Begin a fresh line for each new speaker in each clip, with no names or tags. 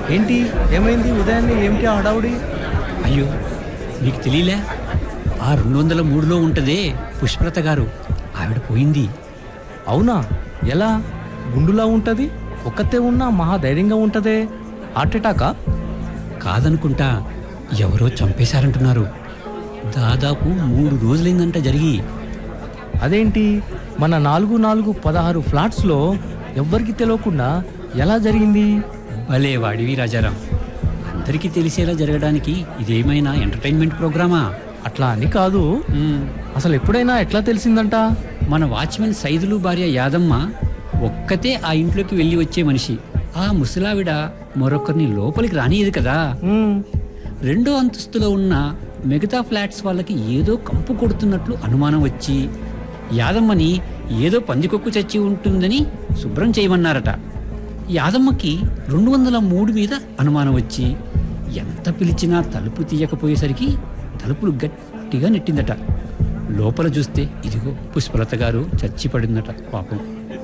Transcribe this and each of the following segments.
ఏంటి ఏమైంది ఉదయాన్నే ఏమిటి ఆ హడావుడి
అయ్యో మీకు తెలియలే ఆ రెండు వందల మూడులో ఉంటదే పుష్పలత గారు ఆవిడ పోయింది
అవునా ఎలా గుండులా ఉంటది ఒక్కతే ఉన్నా మహా ధైర్యంగా ఉంటదే హార్ట్ అటాకా
కాదనుకుంటా ఎవరో చంపేశారంటున్నారు దాదాపు మూడు రోజులైందంట జరిగి
అదేంటి మన నాలుగు నాలుగు పదహారు ఫ్లాట్స్లో ఎవ్వరికి తెలియకుండా ఎలా జరిగింది
భలే వాడివి రాజారాం అందరికీ తెలిసేలా జరగడానికి ఇదేమైనా ఎంటర్టైన్మెంట్ ప్రోగ్రామా
అట్లా అని కాదు
మ్మ్.
అసలు ఎప్పుడైనా ఎట్లా తెలిసిందంట
మన వాచ్మెన్ సైదులు భార్య యాదమ్మ ఒక్కతే ఆ ఇంట్లోకి వెళ్ళి వచ్చే మనిషి ఆ ముసలావిడ మరొకరిని లోపలికి రానియదు కదా
ఉమ్,
రెండో అంతస్తులో ఉన్న మిగతా ఫ్లాట్స్ వాళ్ళకి ఏదో కంపు కొడుతున్నట్లు అనుమానం వచ్చి యాదమ్మని ఏదో పందికొక్కు చచ్చి ఉంటుందని శుభ్రం చేయమన్నారట యాదమ్మకి రెండు వందల మూడు మీద అనుమానం వచ్చి ఎంత పిలిచినా తలుపు తీయకపోయేసరికి తలుపులు గట్టిగా నెట్టిందట లోపల చూస్తే ఇదిగో పుష్పలత గారు చచ్చి పడిందట పాపం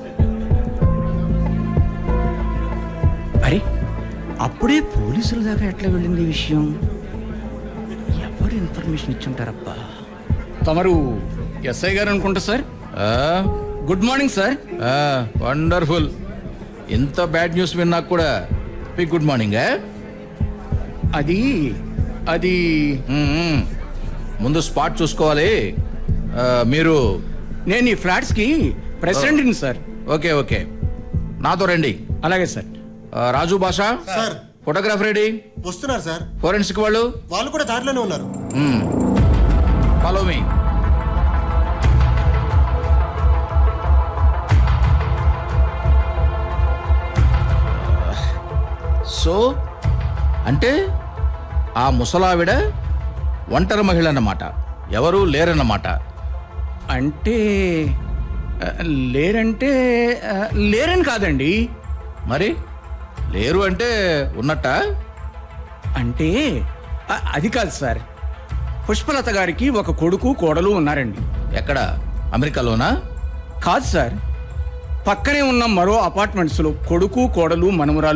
అరే అప్పుడే పోలీసుల దాకా ఎట్లా వెళ్ళింది ఈ విషయం ఎవరు ఇన్ఫర్మేషన్ ఇచ్చుంటారబ్బా తమరు ఎస్ఐ గారు అనుకుంటా sir good morning sir
wonderful ఇంత బ్యాడ్ న్యూస్ విన్నా కూడా మీకు గుడ్ మార్నింగ్
అది అది
ముందు స్పాట్ చూసుకోవాలి ఆ, మీరు
నేను ఈ ఫ్లాట్స్ కి ప్రెసిడెంట్ని సార్
ఓకే ఓకే నాతో రండి
అలాగే సార్
ఆ, Raju Basha
sir
photograph ready
వస్తున్నారు సార్
ఫోరెన్సిక్ వాళ్ళు
వాళ్ళు కూడా దారిలోనే ఉన్నారు
ఫాలో మీ సో అంటే ఆ ముసలావిడ ఒంటరి మహిళ అన్నమాట ఎవరు లేరన్నమాట
అంటే ఆ, లేరంటే ఆ, లేరని కాదండి
మరి లేరు అంటే ఉన్నట్ట
అంటే ఆ, అది కాదు సార్ పుష్పలత గారికి ఒక కొడుకు కోడలు ఉన్నారండి
ఎక్కడ అమెరికాలోనా
కాదు సార్ పక్కనే ఉన్న మరో అపార్ట్మెంట్స్లో కొడుకు కోడలు మనమురాలు